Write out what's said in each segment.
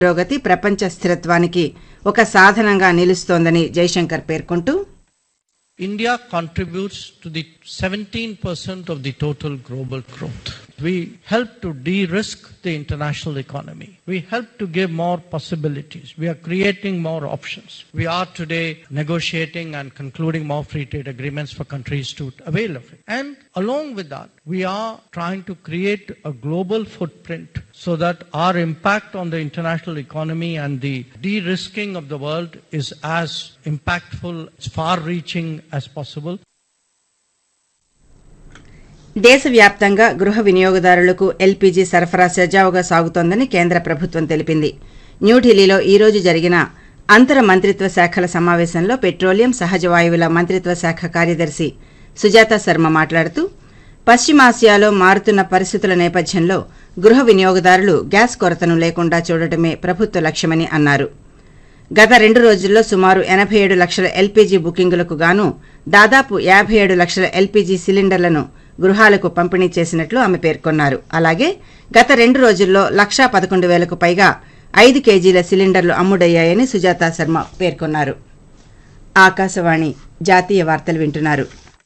పురోగతి ప్రపంచ స్థిరత్వానికి ఒక సాధనంగా నిలుస్తోందని జైశంకర్ పేర్కొంటూ India contributes to the 17% of the total global growth. We help to de-risk the international economy. We help to give more possibilities. We are creating more options. We are today negotiating and concluding more free trade agreements for countries to avail of it. And along with that, we are trying to create a global footprint so that our impact on the international economy and the de-risking of the world is as impactful, as far-reaching as possible. దేశవ్యాప్తంగా గృహ వినియోగదారులకు LPG సరఫరా సజావుగా సాగుతోందని కేంద్ర ప్రభుత్వం తెలిపింది న్యూఢిల్లీలో ఈ రోజు జరిగిన అంతర మంత్రిత్వ శాఖల సమావేశంలో పెట్రోలియం సహజ వాయువుల మంత్రిత్వ శాఖ కార్యదర్శి సుజాత శర్మ మాట్లాడుతూ పశ్చిమాసియాలో మారుతున్న పరిస్థితుల నేపథ్యంలో గృహ వినియోగదారులు గ్యాస్ కొరతను లేకుండా చూడటమే ప్రభుత్వ లక్ష్యమని అన్నారు గత రెండు రోజుల్లో సుమారు ఎనభై ఏడు లక్షల ఎల్పీజీ బుకింగులకు గాను దాదాపు యాభై ఏడు లక్షల ఎల్పీజీ సిలిండర్లను గృహాలకు పంపిణీ చేసినట్లు ఆమె పేర్కొన్నారు అలాగే గత రెండు రోజుల్లో లక్షా పదకొండు వేలకు పైగా ఐదు కేజీల సిలిండర్లు అమ్ముడయ్యాయని సుజాత శర్మ పేర్కొన్నారు ఆకాశవాణి జాతీయ వార్తలు వింటున్నారు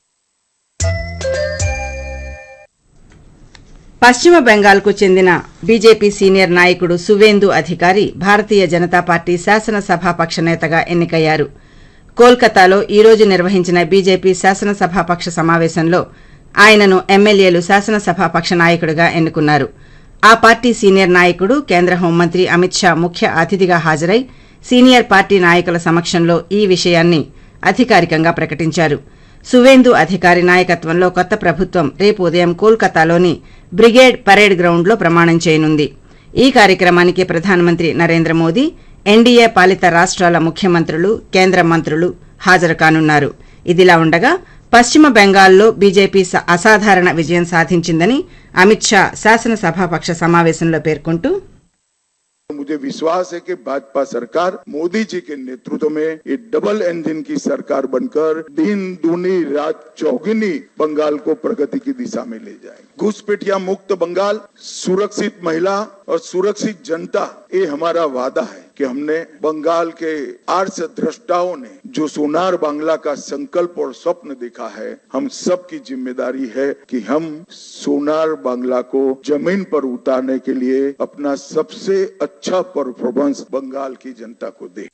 పశ్చిమ బెంగాల్కు చెందిన బీజేపీ సీనియర్ నాయకుడు సువేందు అధికారి భారతీయ జనతా పార్టీ శాసనసభాపక్ష నేతగా ఎన్నికయ్యారు కోల్కతాలో ఈ రోజు నిర్వహించిన బీజేపీ శాసనసభాపక్ష సమావేశంలో ఆయనను ఎమ్మెల్యేలు శాసనసభాపక్ష నాయకుడిగా ఎన్నుకున్నారు ఆ పార్టీ సీనియర్ నాయకుడు కేంద్ర హోంమంత్రి అమిత్ షా ముఖ్య అతిథిగా హాజరై సీనియర్ పార్టీ నాయకుల సమక్షంలో ఈ విషయాన్ని అధికారికంగా ప్రకటించారు సువేందు అధికారి నాయకత్వంలో కొత్త ప్రభుత్వం రేపు ఉదయం కోల్కతాలోని బ్రిగేడ్ పరేడ్ గ్రౌండ్లో ప్రమాణం చేయనుంది ఈ కార్యక్రమానికి ప్రధానమంత్రి నరేంద్ర మోదీ ఎన్డీఏ పాలిత రాష్ట్రాల ముఖ్యమంత్రులు కేంద్ర మంత్రులు హాజరు కానున్నారు ఇదిలా ఉండగా పశ్చిమ బెంగాల్లో బీజేపీ స- అసాధారణ విజయం సాధించిందని అమిత్ షా శాసనసభాపక్ష సమావేశంలో పేర్కొంటూ मुझे विश्वास है कि भाजपा सरकार मोदी जी के नेतृत्व में ये डबल इंजन की सरकार बनकर दिन दूनी रात चौगुनी बंगाल को प्रगति की दिशा में ले जाए घुसपैठिया मुक्त बंगाल सुरक्षित महिला और सुरक्षित जनता ये हमारा वादा है कि हमने बंगाल के आर्स दृष्टाओं ने जो सोनार बांग्ला का संकल्प और स्वप्न देखा है हम सब की जिम्मेदारी है कि हम सोनार बांग्ला को जमीन पर उतारने के लिए अपना सबसे अच्छा परफॉर्मेंस बंगाल की जनता को दे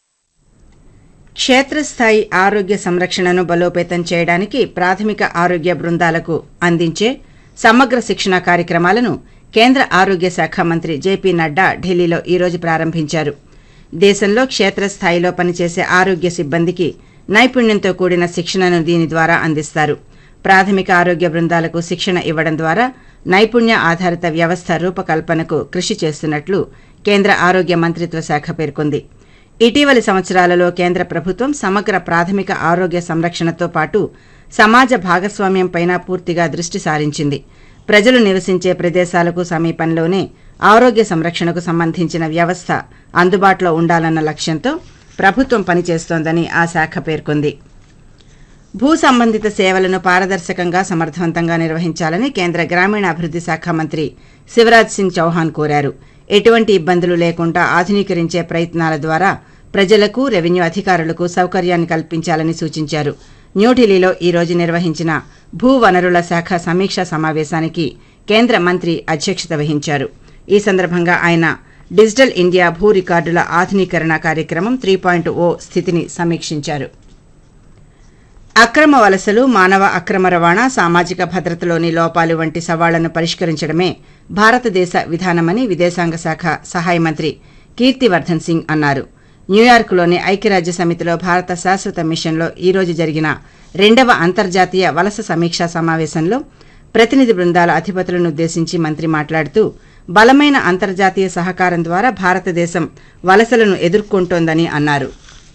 క్షేత్రస్థాయి ఆరోగ్య సంరక్షణను బలోపేతం చేయడానికి ప్రాథమిక ఆరోగ్య బృందాలకు అందించే సమగ్ర శిక్షణ కార్యక్రమాలను కేంద్ర ఆరోగ్య శాఖ మంత్రి జేపీ నడ్డా ఢిల్లీలో ఈ రోజు ప్రారంభించారు దేశంలో క్షేత్రస్థాయిలో పనిచేసే ఆరోగ్య సిబ్బందికి నైపుణ్యంతో కూడిన శిక్షణను దీని ద్వారా అందిస్తారు ప్రాథమిక ఆరోగ్య బృందాలకు శిక్షణ ఇవ్వడం ద్వారా నైపుణ్య ఆధారిత వ్యవస్థ రూపకల్పనకు కృషి చేస్తున్నట్లు కేంద్ర ఆరోగ్య మంత్రిత్వ శాఖ పేర్కొంది ఇటీవలి సంవత్సరాలలో కేంద్ర ప్రభుత్వం సమగ్ర ప్రాథమిక ఆరోగ్య సంరక్షణతో పాటు సమాజ భాగస్వామ్యంపైన పూర్తిగా దృష్టి సారించింది ప్రజలు నివసించే ప్రదేశాలకు సమీపంలోనే ఆరోగ్య సంరక్షణకు సంబంధించిన వ్యవస్థ అందుబాటులో ఉండాలన్న లక్ష్యంతో ప్రభుత్వం పనిచేస్తోందని ఆ శాఖ పేర్కొంది భూ సంబంధిత సేవలను పారదర్శకంగా సమర్థవంతంగా నిర్వహించాలని కేంద్ర గ్రామీణాభివృద్ధి శాఖ మంత్రి శివరాజ్ సింగ్ చౌహాన్ కోరారు ఎటువంటి ఇబ్బందులు లేకుండా ఆధునీకరించే ప్రయత్నాల ద్వారా ప్రజలకు రెవెన్యూ అధికారులకు సౌకర్యాన్ని కల్పించాలని సూచించారు న్యూఢిల్లీలో ఈ రోజు నిర్వహించిన భూ వనరుల శాఖ సమీక్షా సమావేశానికి కేంద్ర మంత్రి అధ్యక్షత వహించారు ఈ సందర్భంగా ఆయన డిజిటల్ ఇండియా భూ రికార్డుల ఆధునీకరణ కార్యక్రమం త్రీ పాయింట్ ఓ స్థితిని సమీక్షించారు అక్రమ వలసలు మానవ అక్రమ రవాణా సామాజిక భద్రతలోని లోపాలు వంటి సవాళ్లను పరిష్కరించడమే భారతదేశ విధానమని విదేశాంగ శాఖ సహాయ మంత్రి కీర్తివర్ధన్ సింగ్ అన్నారు న్యూయార్క్లోని ఐక్యరాజ్య సమితిలో భారత శాశ్వత మిషన్లో ఈ రోజు జరిగిన రెండవ అంతర్జాతీయ వలస సమీక్షా సమావేశంలో ప్రతినిధి బృందాల అధిపతులను ఉద్దేశించి మంత్రి మాట్లాడుతూ బలమైన అంతర్జాతీయ సహకారం ద్వారా భారతదేశం వలసలను ఎదుర్కొంటోందని అన్నారు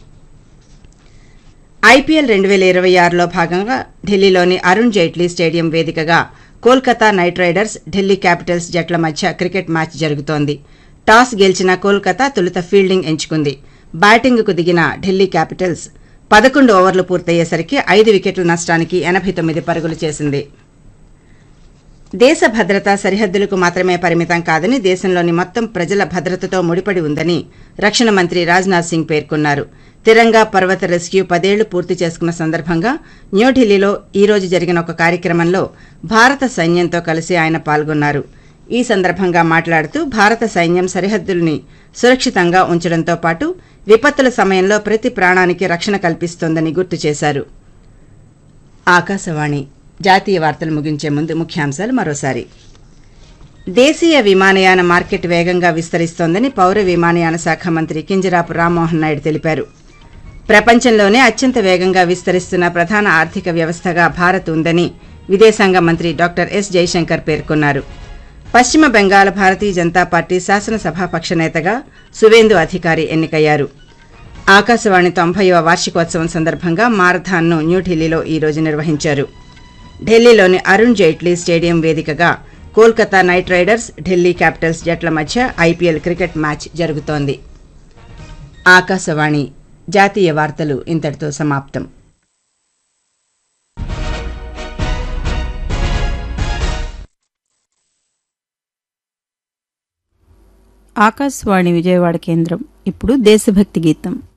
ఐపీఎల్ రెండు వేల ఇరవై ఆరులో భాగంగా ఢిల్లీలోని అరుణ్ జైట్లీ స్టేడియం వేదికగా Kolkata Knight Riders Delhi Capitals జట్ల మధ్య క్రికెట్ మ్యాచ్ జరుగుతోంది టాస్ గెలిచిన కోల్కతా తొలుత ఫీల్డింగ్ ఎంచుకుంది బ్యాటింగ్కు దిగిన ఢిల్లీ క్యాపిటల్స్ పదకొండు ఓవర్లు పూర్తయ్యేసరికి ఐదు వికెట్ల నష్టానికి ఎనభై తొమ్మిది పరుగులు చేసింది దేశ భద్రత సరిహద్దులకు మాత్రమే పరిమితం కాదని దేశంలోని మొత్తం ప్రజల భద్రతతో ముడిపడి ఉందని రక్షణ మంత్రి రాజ్నాథ్ సింగ్ పేర్కొన్నారు తిరంగా పర్వత రెస్క్యూ పదేళ్లు పూర్తి చేసుకున్న సందర్భంగా న్యూఢిల్లీలో ఈ రోజు జరిగిన ఒక కార్యక్రమంలో భారత సైన్యంతో కలిసి ఆయన పాల్గొన్నారు ఈ సందర్భంగా మాట్లాడుతూ భారత సైన్యం సరిహద్దుల్ని సురక్షితంగా ఉంచడంతో పాటు విపత్తుల సమయంలో ప్రతి ప్రాణానికి రక్షణ కల్పిస్తోందని గుర్తు చేశారు ఆకాశవాణి జాతీయ వార్తలు ముగించే ముందు ముఖ్యాంశాలు మరోసారి దేశీయ విమానయాన మార్కెట్ వేగంగా విస్తరిస్తోందని పౌర విమానయాన శాఖ మంత్రి కింజరాపు రామ్మోహన్ నాయుడు తెలిపారు ప్రపంచంలోనే అత్యంత వేగంగా విస్తరిస్తున్న ప్రధాన ఆర్థిక వ్యవస్థగా భారత్ ఉందని విదేశాంగ మంత్రి డాక్టర్ ఎస్ జైశంకర్ పేర్కొన్నారు పశ్చిమ బెంగాల్ భారతీయ జనతా పార్టీ శాసనసభాపక్ష నేతగా సువేందు అధికారి ఎన్నికయ్యారు ఆకాశవాణి తొంభైవ వార్షికోత్సవం సందర్భంగా మారథాన్ను న్యూఢిల్లీలో ఈ రోజు నిర్వహించారు ఢిల్లీలోని అరుణ్ జైట్లీ స్టేడియం వేదికగా Kolkata Knight Riders Delhi Capitals జట్ల మధ్య ఐపీఎల్ క్రికెట్ మ్యాచ్ జరుగుతోంది ఆకాశవాణి జాతీయ వార్తలు ఇంతటితో సమాప్తం ఆకాశవాణి విజయవాడ కేంద్రం ఇప్పుడు దేశభక్తి గీతం